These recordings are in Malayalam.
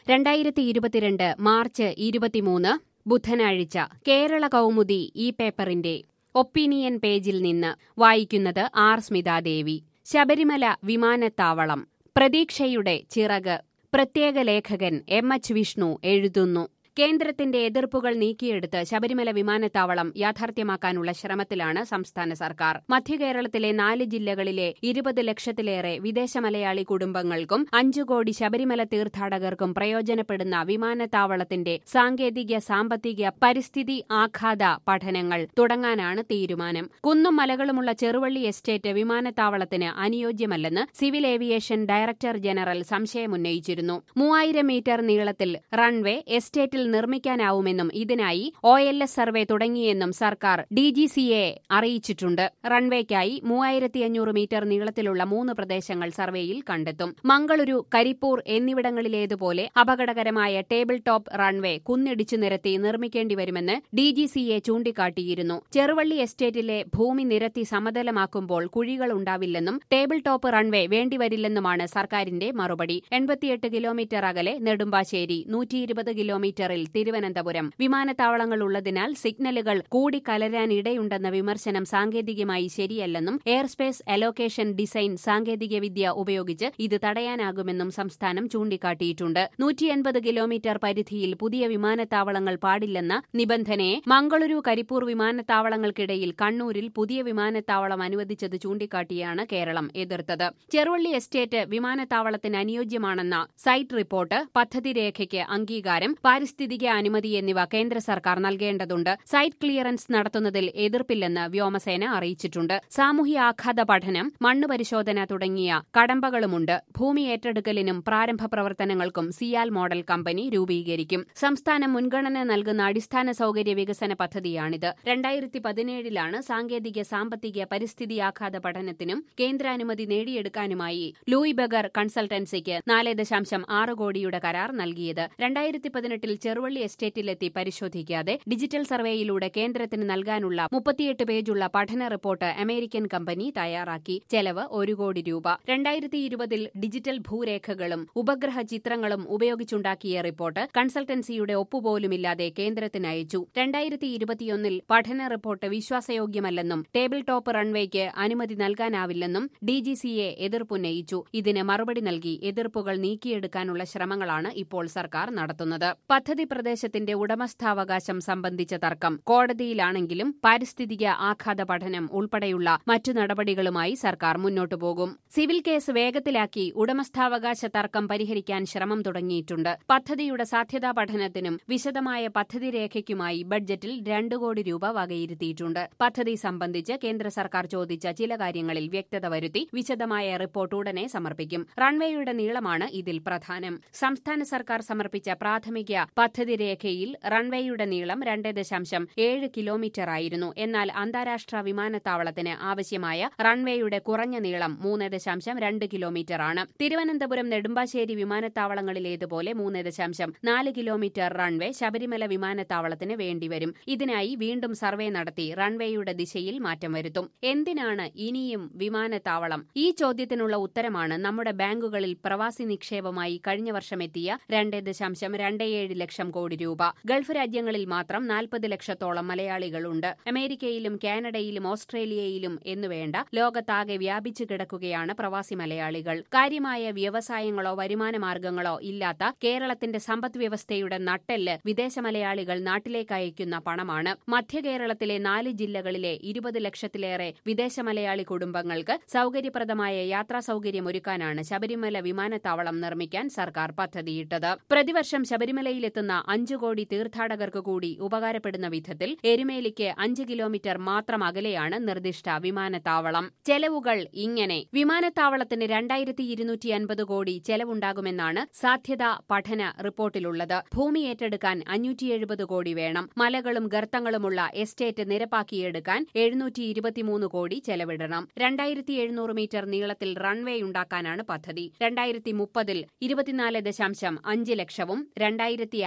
രണ്ടായിരത്തി ഇരുപത്തിരണ്ട് മാർച്ച് ഇരുപത്തിമൂന്ന് ബുധനാഴ്ച കേരള കൗമുദി ഈ പേപ്പറിന്റെ ഒപ്പീനിയൻ പേജിൽ നിന്ന് വായിക്കുന്നത് ആർ സ്മിതാദേവി ശബരിമല വിമാനത്താവളം പ്രതീക്ഷയുടെ ചിറക് പ്രത്യേക ലേഖകൻ എം എച്ച് വിഷ്ണു എഴുതുന്നു കേന്ദ്രത്തിന്റെ എതിർപ്പുകൾ നീക്കിയെടുത്ത് ശബരിമല വിമാനത്താവളം യാഥാർത്ഥ്യമാക്കാനുള്ള ശ്രമത്തിലാണ് സംസ്ഥാന സർക്കാർ മധ്യകേരളത്തിലെ നാല് ജില്ലകളിലെ ഇരുപത് ലക്ഷത്തിലേറെ വിദേശ മലയാളി കുടുംബങ്ങൾക്കും അഞ്ചു കോടി ശബരിമല തീർത്ഥാടകർക്കും പ്രയോജനപ്പെടുന്ന വിമാനത്താവളത്തിന്റെ സാങ്കേതിക സാമ്പത്തിക പരിസ്ഥിതി ആഘാത പഠനങ്ങൾ തുടങ്ങാനാണ് തീരുമാനം കുന്നും മലകളുമുള്ള ചെറുവള്ളി എസ്റ്റേറ്റ് വിമാനത്താവളത്തിന് അനുയോജ്യമല്ലെന്ന് സിവിൽ ഏവിയേഷൻ ഡയറക്ടർ ജനറൽ സംശയമുന്നയിച്ചിരുന്നു മൂവായിരം മീറ്റർ നീളത്തിൽ റൺവേ എസ്റ്റേറ്റിൽ നിർമ്മിക്കാനാവുമെന്നും ഇതിനായി ഒ എൽ എസ് സർവേ തുടങ്ങിയെന്നും സർക്കാർ ഡിജിസിയെ അറിയിച്ചിട്ടുണ്ട് റൺവേക്കായി മൂവായിരത്തി അഞ്ഞൂറ് മീറ്റർ നീളത്തിലുള്ള മൂന്ന് പ്രദേശങ്ങൾ സർവേയിൽ കണ്ടെത്തും മംഗളൂരു കരിപ്പൂർ എന്നിവിടങ്ങളിലേതുപോലെ അപകടകരമായ ടേബിൾ ടോപ്പ് റൺവേ കുന്നിടിച്ചു നിരത്തി നിർമ്മിക്കേണ്ടി വരുമെന്ന് ഡിജിസിയെ ചൂണ്ടിക്കാട്ടിയിരുന്നു ചെറുവള്ളി എസ്റ്റേറ്റിലെ ഭൂമി നിരത്തി സമതലമാക്കുമ്പോൾ കുഴികൾ ഉണ്ടാവില്ലെന്നും ടേബിൾ ടോപ്പ് റൺവേ വേണ്ടിവരില്ലെന്നുമാണ് സർക്കാരിന്റെ മറുപടി എൺപത്തിയെട്ട് കിലോമീറ്റർ അകലെ നെടുമ്പാശ്ശേരി നൂറ്റിയിരുപത് കിലോമീറ്ററിൽ തിരുവനന്തപുരം വിമാനത്താവളങ്ങൾ ഉള്ളതിനാൽ സിഗ്നലുകൾ കൂടിക്കലരാനിടയുണ്ടെന്ന വിമർശനം സാങ്കേതികമായി ശരിയല്ലെന്നും എയർസ്പേസ് അലോക്കേഷൻ ഡിസൈൻ സാങ്കേതികവിദ്യ ഉപയോഗിച്ച് ഇത് തടയാനാകുമെന്നും സംസ്ഥാനം ചൂണ്ടിക്കാട്ടിയിട്ടുണ്ട് നൂറ്റിയൻപത് കിലോമീറ്റർ പരിധിയിൽ പുതിയ വിമാനത്താവളങ്ങൾ പാടില്ലെന്ന നിബന്ധനയെ മംഗളൂരു കരിപ്പൂർ വിമാനത്താവളങ്ങൾക്കിടയിൽ കണ്ണൂരിൽ പുതിയ വിമാനത്താവളം അനുവദിച്ചത് ചൂണ്ടിക്കാട്ടിയാണ് കേരളം എതിർത്തത് ചെറുവള്ളി എസ്റ്റേറ്റ് വിമാനത്താവളത്തിന് അനുയോജ്യമാണെന്ന സൈറ്റ് റിപ്പോർട്ട് പദ്ധതി രേഖയ്ക്ക് അംഗീകാരം പാരിസ്ഥിതിക അനുമതി എന്നിവ കേന്ദ്ര സർക്കാർ നൽകേണ്ടതുണ്ട് സൈറ്റ് ക്ലിയറൻസ് നടത്തുന്നതിൽ എതിർപ്പില്ലെന്ന് വ്യോമസേന അറിയിച്ചിട്ടുണ്ട് സാമൂഹ്യ ആഘാത പഠനം മണ്ണ് പരിശോധന തുടങ്ങിയ കടമ്പകളുമുണ്ട് ഭൂമി ഏറ്റെടുക്കലിനും പ്രാരംഭ പ്രവർത്തനങ്ങൾക്കും സിയാൽ മോഡൽ കമ്പനി രൂപീകരിക്കും സംസ്ഥാനം മുൻഗണന നൽകുന്ന അടിസ്ഥാന സൌകര്യ വികസന പദ്ധതിയാണിത് രണ്ടായിരത്തി പതിനേഴിലാണ് സാങ്കേതിക സാമ്പത്തിക പരിസ്ഥിതി ആഘാത പഠനത്തിനും കേന്ദ്രാനുമതി നേടിയെടുക്കാനുമായി ലൂയി ബഗർ കൺസൾട്ടൻസിക്ക് നാല് ദശാംശം ആറ് കോടിയുടെ കരാർ നൽകിയത് രണ്ടായിരത്തി പതിനെട്ടിൽ ചെറുവള്ളി എസ്റ്റേറ്റിലെത്തി പരിശോധിക്കാതെ ഡിജിറ്റൽ സർവേയിലൂടെ കേന്ദ്രത്തിന് നൽകാനുള്ള മുപ്പത്തിയെട്ട് പേജുള്ള പഠന റിപ്പോർട്ട് അമേരിക്കൻ കമ്പനി തയ്യാറാക്കി ചെലവ് ഒരു കോടി രൂപ രണ്ടായിരത്തി ഇരുപതിൽ ഡിജിറ്റൽ ഭൂരേഖകളും ഉപഗ്രഹ ചിത്രങ്ങളും ഉപയോഗിച്ചുണ്ടാക്കിയ റിപ്പോർട്ട് കൺസൾട്ടൻസിയുടെ ഒപ്പുപോലുമില്ലാതെ കേന്ദ്രത്തിന് അയച്ചു രണ്ടായിരത്തി ഇരുപത്തിയൊന്നിൽ പഠന റിപ്പോർട്ട് വിശ്വാസയോഗ്യമല്ലെന്നും ടേബിൾ ടോപ്പ് റൺവേക്ക് അനുമതി നൽകാനാവില്ലെന്നും ഡിജിസിയെ എതിർപ്പുന്നയിച്ചു ഇതിന് മറുപടി നൽകി എതിർപ്പുകൾ നീക്കിയെടുക്കാനുള്ള ശ്രമങ്ങളാണ് ഇപ്പോൾ സർക്കാർ നടത്തുന്നത് പദ്ധതി പ്രദേശത്തിന്റെ ഉടമസ്ഥാവകാശം സംബന്ധിച്ച തർക്കം കോടതിയിലാണെങ്കിലും പാരിസ്ഥിതിക ആഘാത പഠനം ഉൾപ്പെടെയുള്ള മറ്റു നടപടികളുമായി സർക്കാർ മുന്നോട്ടു പോകും സിവിൽ കേസ് വേഗത്തിലാക്കി ഉടമസ്ഥാവകാശ തർക്കം പരിഹരിക്കാൻ ശ്രമം തുടങ്ങിയിട്ടുണ്ട് പദ്ധതിയുടെ സാധ്യതാ പഠനത്തിനും വിശദമായ പദ്ധതി രേഖയ്ക്കുമായി ബഡ്ജറ്റിൽ രണ്ടു കോടി രൂപ വകയിരുത്തിയിട്ടുണ്ട് പദ്ധതി സംബന്ധിച്ച് കേന്ദ്ര സർക്കാർ ചോദിച്ച ചില കാര്യങ്ങളിൽ വ്യക്തത വരുത്തി വിശദമായ റിപ്പോർട്ട് ഉടനെ സമർപ്പിക്കും റൺവേയുടെ നീളമാണ് ഇതിൽ പ്രധാനം സംസ്ഥാന സർക്കാർ സമർപ്പിച്ച പ്രാഥമിക പദ്ധതി രേഖയിൽ റൺവേയുടെ നീളം രണ്ട് ദശാംശം ഏഴ് കിലോമീറ്റർ ആയിരുന്നു എന്നാൽ അന്താരാഷ്ട്ര വിമാനത്താവളത്തിന് ആവശ്യമായ റൺവേയുടെ കുറഞ്ഞ നീളം മൂന്ന് ദശാംശം രണ്ട് കിലോമീറ്റർ ആണ് തിരുവനന്തപുരം നെടുമ്പാശ്ശേരി വിമാനത്താവളങ്ങളിലേതുപോലെ മൂന്ന് ദശാംശം നാല് കിലോമീറ്റർ റൺവേ ശബരിമല വിമാനത്താവളത്തിന് വേണ്ടിവരും ഇതിനായി വീണ്ടും സർവേ നടത്തി റൺവേയുടെ ദിശയിൽ മാറ്റം വരുത്തും എന്തിനാണ് ഇനിയും വിമാനത്താവളം ഈ ചോദ്യത്തിനുള്ള ഉത്തരമാണ് നമ്മുടെ ബാങ്കുകളിൽ പ്രവാസി നിക്ഷേപമായി കഴിഞ്ഞ വർഷം എത്തിയ രണ്ട് ദശാംശം രണ്ട് ഏഴ് ലക്ഷം കോടി രൂപ ഗൾഫ് രാജ്യങ്ങളിൽ മാത്രം നാൽപ്പത് ലക്ഷത്തോളം മലയാളികളുണ്ട് അമേരിക്കയിലും കാനഡയിലും ഓസ്ട്രേലിയയിലും എന്നുവേണ്ട ലോകത്താകെ വ്യാപിച്ചു കിടക്കുകയാണ് പ്രവാസി മലയാളികൾ കാര്യമായ വ്യവസായങ്ങളോ വരുമാന മാർഗങ്ങളോ ഇല്ലാത്ത കേരളത്തിന്റെ സമ്പദ് വ്യവസ്ഥയുടെ നട്ടെല്ല് വിദേശ മലയാളികൾ നാട്ടിലേക്ക് അയക്കുന്ന പണമാണ് മധ്യകേരളത്തിലെ നാല് ജില്ലകളിലെ ഇരുപത് ലക്ഷത്തിലേറെ വിദേശ മലയാളി കുടുംബങ്ങൾക്ക് സൌകര്യപ്രദമായ യാത്രാ സൌകര്യമൊരുക്കാനാണ് ശബരിമല വിമാനത്താവളം നിർമ്മിക്കാൻ സർക്കാർ പദ്ധതിയിട്ടത് പ്രതിവർഷം ശബരിമലയിലെത്തുന്ന അഞ്ചു കോടി തീർത്ഥാടകർക്ക് കൂടി ഉപകാരപ്പെടുന്ന വിധത്തിൽ എരുമേലിക്ക് അഞ്ച് കിലോമീറ്റർ മാത്രം അകലെയാണ് നിർദ്ദിഷ്ട വിമാനത്താവളം ചെലവുകൾ ഇങ്ങനെ വിമാനത്താവളത്തിന് രണ്ടായിരത്തി ഇരുന്നൂറ്റി അൻപത് കോടി ചെലവുണ്ടാകുമെന്നാണ് സാധ്യതാ പഠന റിപ്പോർട്ടിലുള്ളത് ഭൂമി ഏറ്റെടുക്കാൻ അഞ്ഞൂറ്റി എഴുപത് കോടി വേണം മലകളും ഗർത്തങ്ങളുമുള്ള എസ്റ്റേറ്റ് നിരപ്പാക്കിയെടുക്കാൻ എഴുന്നൂറ്റി ഇരുപത്തിമൂന്ന് കോടി ചെലവിടണം രണ്ടായിരത്തി എഴുന്നൂറ് മീറ്റർ നീളത്തിൽ റൺവേ ഉണ്ടാക്കാനാണ് പദ്ധതി രണ്ടായിരത്തി മുപ്പതിൽ ഇരുപത്തിനാല് ദശാംശം അഞ്ച് ലക്ഷവും രണ്ടായിരത്തി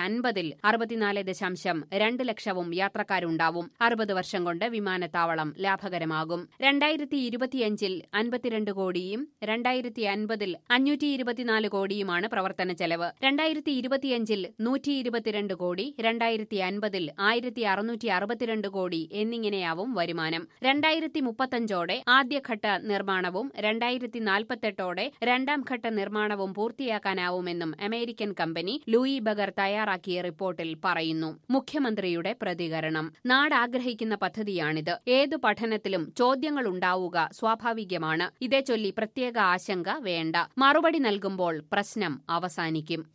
അൻപതിൽ അറുപത്തിനാല് ദശാംശം രണ്ട് ലക്ഷവും യാത്രക്കാരുണ്ടാവും അറുപത് വർഷം കൊണ്ട് വിമാനത്താവളം ലാഭകരമാകും രണ്ടായിരത്തി ഇരുപത്തിയഞ്ചിൽ അൻപത്തിരണ്ട് കോടിയും രണ്ടായിരത്തി അൻപതിൽ അഞ്ഞൂറ്റി ഇരുപത്തിനാല് കോടിയുമാണ് പ്രവർത്തന ചെലവ് രണ്ടായിരത്തി ഇരുപത്തിയഞ്ചിൽ നൂറ്റി ഇരുപത്തിരണ്ട് കോടി രണ്ടായിരത്തി അൻപതിൽ ആയിരത്തി അറുന്നൂറ്റി അറുപത്തിരണ്ട് കോടി എന്നിങ്ങനെയാവും വരുമാനം രണ്ടായിരത്തി മുപ്പത്തഞ്ചോടെ ആദ്യഘട്ട നിർമ്മാണവും രണ്ടായിരത്തി നാൽപ്പത്തെട്ടോടെ രണ്ടാം ഘട്ട നിർമ്മാണവും പൂർത്തിയാക്കാനാവുമെന്നും അമേരിക്കൻ കമ്പനി ലൂയി ബഗർ തയ്യാറാക്കിയ റിപ്പോർട്ടിൽ പറയുന്നു മുഖ്യമന്ത്രിയുടെ പ്രതികരണം നാട് ആഗ്രഹിക്കുന്ന പദ്ധതിയാണിത് ഏതു പഠനത്തിലും ചോദ്യങ്ങളുണ്ടാവുക സ്വാഭാവികമാണ് ഇതേ ചൊല്ലി പ്രത്യേക ആശങ്ക വേണ്ട മറുപടി നൽകുമ്പോൾ പ്രശ്നം അവസാനിക്കും